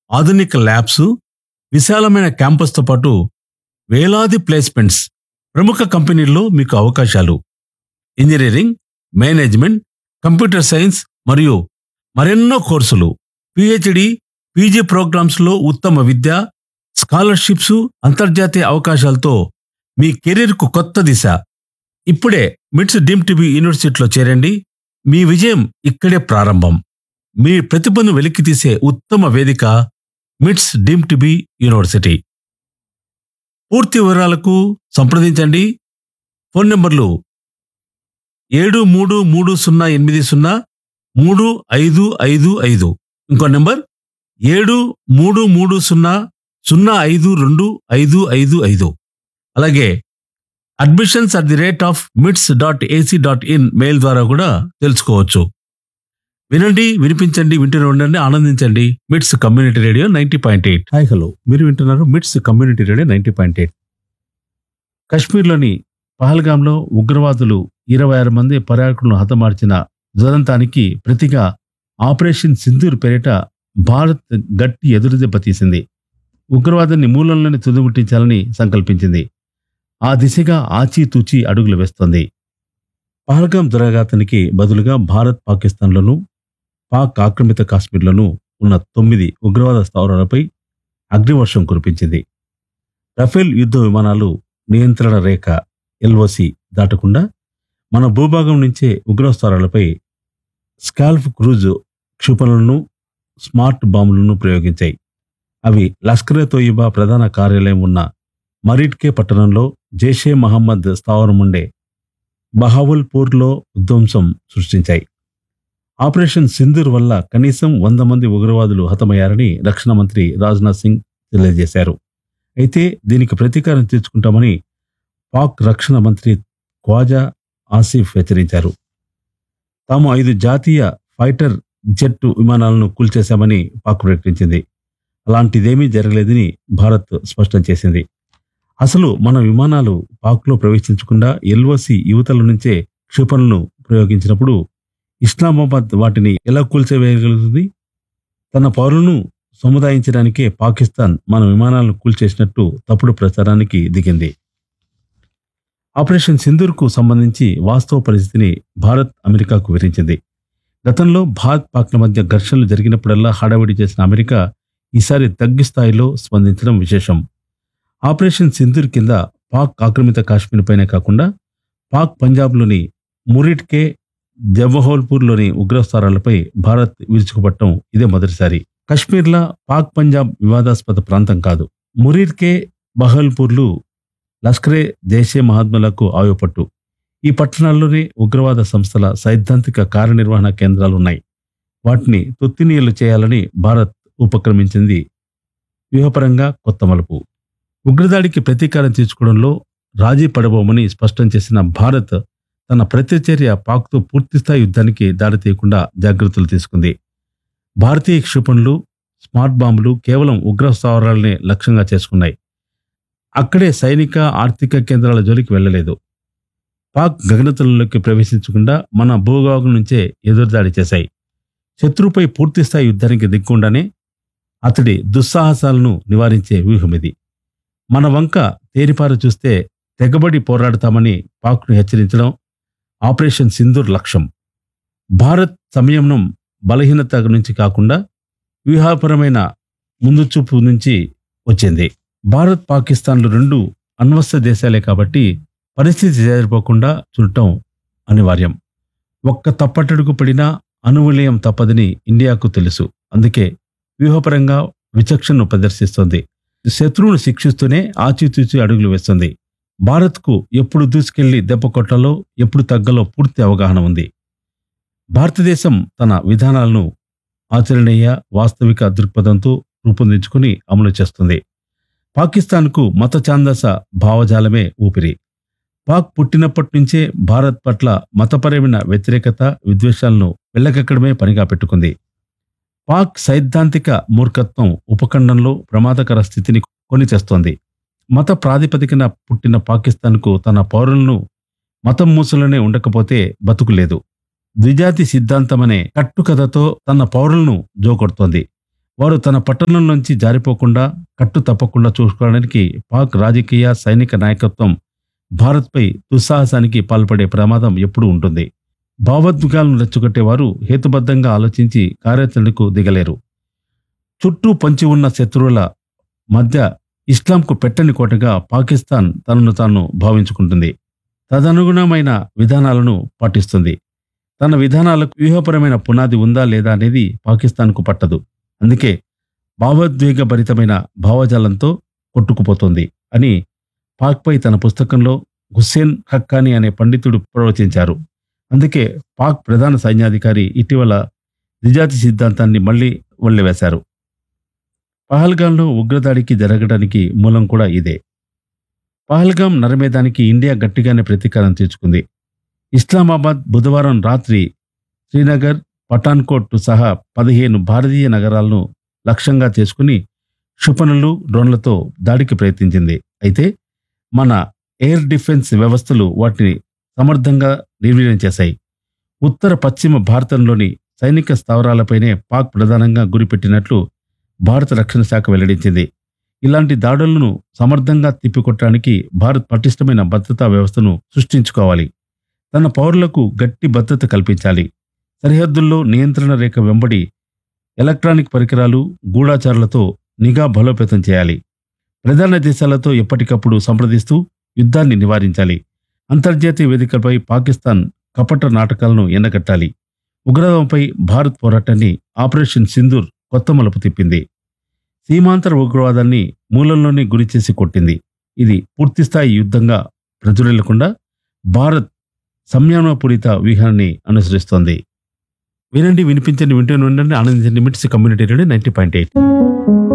ఆధునిక ల్యాబ్స్ విశాలమైన క్యాంపస్తో పాటు వేలాది ప్లేస్మెంట్స్ ప్రముఖ కంపెనీల్లో మీకు అవకాశాలు ఇంజనీరింగ్ మేనేజ్మెంట్ కంప్యూటర్ సైన్స్ మరియు మరెన్నో కోర్సులు పిహెచ్డి పీజీ ప్రోగ్రామ్స్లో ఉత్తమ విద్య స్కాలర్షిప్స్ అంతర్జాతీయ అవకాశాలతో మీ కెరీర్కు కొత్త దిశ ఇప్పుడే మిట్స్ డీమ్ టీబీ యూనివర్సిటీలో చేరండి మీ విజయం ఇక్కడే ప్రారంభం మీ ప్రతిభను వెలికితీసే ఉత్తమ వేదిక మిట్స్ డీమ్ టీబీ యూనివర్సిటీ పూర్తి వివరాలకు సంప్రదించండి ఫోన్ నంబర్లు ఏడు మూడు మూడు సున్నా ఎనిమిది సున్నా మూడు ఐదు ఐదు ఐదు ఇంకో నెంబర్ ఏడు మూడు మూడు సున్నా సున్నా ఐదు రెండు ఐదు ఐదు ఐదు అలాగే admissions at the rate of MITS dot AC dot in mail ద్వారా కూడా తెలుసుకోవచ్చు వినండి వినిపించండి వింటూనే ఉండండి ఆనందించండి MITS community radio ninety point eight hi hello మీరు వింటున్నారు MITS community radio ninety point eight కశ్మీర్లోని పహల్గాంలో ఉగ్రవాదులు ఇరవై ఆరు మంది పర్యాటకులను హతమార్చిన దురంతానికి ప్రతిగా ఆపరేషన్ సింధూర్ పేరిట భారత్ గట్టి ఎదురుదెబ్బ తీసింది ఉగ్రవాదాన్ని మూలంలోనే తుదిముట్టించాలని సంకల్పించింది ఆ దిశగా ఆచితూచి అడుగులు వేస్తోంది పహల్గాం దురాఘాతానికి బదులుగా భారత్ పాకిస్తాన్లోనూ పాక్ ఆక్రమిత కాశ్మీర్లోనూ ఉన్న తొమ్మిది ఉగ్రవాద స్థావరాలపై అగ్నివర్షం కురిపించింది రఫేల్ యుద్ధ విమానాలు నియంత్రణ రేఖ ఎల్ఓసి దాటకుండా మన భూభాగం నుంచే ఉగ్రస్థావరాలపై స్కాల్ఫ్ క్రూజ్ క్షిపణులను స్మార్ట్ బాంబులను ప్రయోగించాయి అవి లష్కరే తోయిబా ప్రధాన కార్యాలయం ఉన్న మరిట్కే పట్టణంలో జైషే మహమ్మద్ స్థావరం ఉండే బహావుల్పూర్లో విధ్వంసం సృష్టించాయి ఆపరేషన్ సింధూర్ వల్ల కనీసం వంద మంది ఉగ్రవాదులు హతమయ్యారని రక్షణ మంత్రి రాజ్నాథ్ సింగ్ తెలియజేశారు అయితే దీనికి ప్రతీకారం తీర్చుకుంటామని పాక్ రక్షణ మంత్రి ఖ్వాజా ఆసిఫ్ హెచ్చరించారు తాము ఐదు జాతీయ ఫైటర్ జెట్ విమానాలను కూల్చేశామని పాక్ ప్రకటించింది అలాంటిదేమీ జరగలేదని భారత్ స్పష్టం చేసింది అసలు మన విమానాలు పాక్లో ప్రవేశించకుండా ఎల్ఓసి యువతల నుంచే క్షిపణులను ప్రయోగించినప్పుడు ఇస్లామాబాద్ వాటిని ఎలా కూల్చివేయగలుగుతుంది తన పౌరులను సముదాయించడానికే పాకిస్తాన్ మన విమానాలను కూల్చేసినట్టు తప్పుడు ప్రచారానికి దిగింది ఆపరేషన్ సింధూర్కు సంబంధించి వాస్తవ పరిస్థితిని భారత్ అమెరికాకు వివరించింది గతంలో భారత్ పాక్ల మధ్య ఘర్షణలు జరిగినప్పుడల్లా హడావిడి చేసిన అమెరికా ఈసారి తగ్గి స్థాయిలో స్పందించడం విశేషం ఆపరేషన్ సింధూర్ కింద పాక్ ఆక్రమిత కాశ్మీర్ పైనే కాకుండా పాక్ పంజాబ్లోని మురిట్కే జవహోల్పూర్లోని ఉగ్రస్థారాలపై భారత్ విరుచుకుపట్టడం ఇదే మొదటిసారి కశ్మీర్లా పాక్ పంజాబ్ వివాదాస్పద ప్రాంతం కాదు మురిర్కే బహల్పూర్లు లష్కరే జైషే మహాత్మలకు ఆయుపట్టు ఈ పట్టణాల్లోనే ఉగ్రవాద సంస్థల సైద్ధాంతిక కార్యనిర్వహణ కేంద్రాలున్నాయి వాటిని తొత్తినీయలు చేయాలని భారత్ ఉపక్రమించింది వ్యూహపరంగా కొత్త మలుపు ఉగ్రదాడికి ప్రతీకారం తీర్చుకోవడంలో రాజీ పడబోమని స్పష్టం చేసిన భారత్ తన ప్రత్యచర్య పాక్తో పూర్తిస్థాయి యుద్ధానికి దారితీయకుండా జాగ్రత్తలు తీసుకుంది భారతీయ క్షిపణులు స్మార్ట్ బాంబులు కేవలం ఉగ్ర స్థావరాలనే లక్ష్యంగా చేసుకున్నాయి అక్కడే సైనిక ఆర్థిక కేంద్రాల జోలికి వెళ్ళలేదు పాక్ గగనతలంలోకి ప్రవేశించకుండా మన భూభాగం నుంచే ఎదురుదాడి చేశాయి శత్రువుపై పూర్తిస్థాయి యుద్ధానికి దిక్కుండానే అతడి దుస్సాహసాలను నివారించే వ్యూహం ఇది మన వంక తేరిపార చూస్తే తెగబడి పోరాడతామని పాక్ను హెచ్చరించడం ఆపరేషన్ సింధూర్ లక్ష్యం భారత్ సంయమనం బలహీనత నుంచి కాకుండా వ్యూహపరమైన ముందుచూపు నుంచి వచ్చింది భారత్ పాకిస్తాన్లు రెండు అణ్వస్త్ర దేశాలే కాబట్టి పరిస్థితి చేరిపోకుండా చూడటం అనివార్యం ఒక్క తప్పటడుగు పడినా అనువలయం తప్పదని ఇండియాకు తెలుసు అందుకే వ్యూహపరంగా విచక్షణను ప్రదర్శిస్తోంది శత్రువును శిక్షిస్తూనే ఆచితూచి అడుగులు వేస్తుంది భారత్కు ఎప్పుడు దూసుకెళ్లి దెబ్బ కొట్టాలో ఎప్పుడు తగ్గలో పూర్తి అవగాహన ఉంది భారతదేశం తన విధానాలను ఆచరణీయ వాస్తవిక దృక్పథంతో రూపొందించుకుని అమలు చేస్తుంది పాకిస్తాన్కు మత ఛాందస భావజాలమే ఊపిరి పాక్ పుట్టినప్పటి నుంచే భారత్ పట్ల మతపరమైన వ్యతిరేకత విద్వేషాలను వెళ్ళకెక్కడమే పనిగా పెట్టుకుంది పాక్ సైద్ధాంతిక మూర్ఖత్వం ఉపఖండంలో ప్రమాదకర స్థితిని కొని తెస్తోంది మత ప్రాతిపదికన పుట్టిన పాకిస్తాన్కు తన పౌరులను మతం మూసలోనే ఉండకపోతే బతుకులేదు ద్విజాతి సిద్ధాంతమనే కట్టుకథతో తన పౌరులను జోకొడుతోంది వారు తన పట్టణం నుంచి జారిపోకుండా కట్టు తప్పకుండా చూసుకోవడానికి పాక్ రాజకీయ సైనిక నాయకత్వం భారత్పై దుస్సాహసానికి పాల్పడే ప్రమాదం ఎప్పుడూ ఉంటుంది భావోద్వేగాలను రెచ్చగొట్టేవారు హేతుబద్ధంగా ఆలోచించి కార్యాచరణకు దిగలేరు చుట్టూ పంచి ఉన్న శత్రువుల మధ్య ఇస్లాంకు పెట్టని కోటగా పాకిస్తాన్ తనను తాను భావించుకుంటుంది తదనుగుణమైన విధానాలను పాటిస్తుంది తన విధానాలకు వ్యూహపరమైన పునాది ఉందా లేదా అనేది పాకిస్తాన్కు పట్టదు అందుకే భావోద్వేగభరితమైన భావజాలంతో కొట్టుకుపోతుంది అని పాక్పై తన పుస్తకంలో హుస్సేన్ హక్కాని అనే పండితుడు ప్రవచించారు అందుకే పాక్ ప్రధాన సైన్యాధికారి ఇటీవల నిజాతి సిద్ధాంతాన్ని మళ్లీ వల్లెవేశారు పహల్గాంలో ఉగ్రదాడికి జరగడానికి మూలం కూడా ఇదే పహల్గాం నరమేధానికి ఇండియా గట్టిగానే ప్రతీకారం తీర్చుకుంది ఇస్లామాబాద్ బుధవారం రాత్రి శ్రీనగర్ పఠాన్కోట్ సహా పదిహేను భారతీయ నగరాలను లక్ష్యంగా చేసుకుని క్షిపణులు డ్రోన్లతో దాడికి ప్రయత్నించింది అయితే మన ఎయిర్ డిఫెన్స్ వ్యవస్థలు వాటిని సమర్థంగా నిర్వీర్యం చేశాయి ఉత్తర పశ్చిమ భారతంలోని సైనిక స్థావరాలపైనే పాక్ ప్రధానంగా గురిపెట్టినట్లు భారత రక్షణ శాఖ వెల్లడించింది ఇలాంటి దాడులను సమర్థంగా తిప్పికొట్టడానికి భారత్ పటిష్టమైన భద్రతా వ్యవస్థను సృష్టించుకోవాలి తన పౌరులకు గట్టి భద్రత కల్పించాలి సరిహద్దుల్లో నియంత్రణ రేఖ వెంబడి ఎలక్ట్రానిక్ పరికరాలు గూఢాచారులతో నిఘా బలోపేతం చేయాలి ప్రధాన దేశాలతో ఎప్పటికప్పుడు సంప్రదిస్తూ యుద్ధాన్ని నివారించాలి అంతర్జాతీయ వేదికపై పాకిస్తాన్ కపట నాటకాలను ఎండగట్టాలి ఉగ్రవాదంపై భారత్ పోరాటాన్ని ఆపరేషన్ సింధూర్ కొత్త మలుపు తిప్పింది సీమాంతర ఉగ్రవాదాన్ని మూలంలోనే గురిచేసి కొట్టింది ఇది పూర్తిస్థాయి యుద్ధంగా ప్రజ్వరిల్లకుండా భారత్ సంయమనపూరిత వ్యూహాన్ని అనుసరిస్తోంది వినండి వినిపించండి వింటూనే ఉండండి ఆనందించండి MITS community radio ninety point eight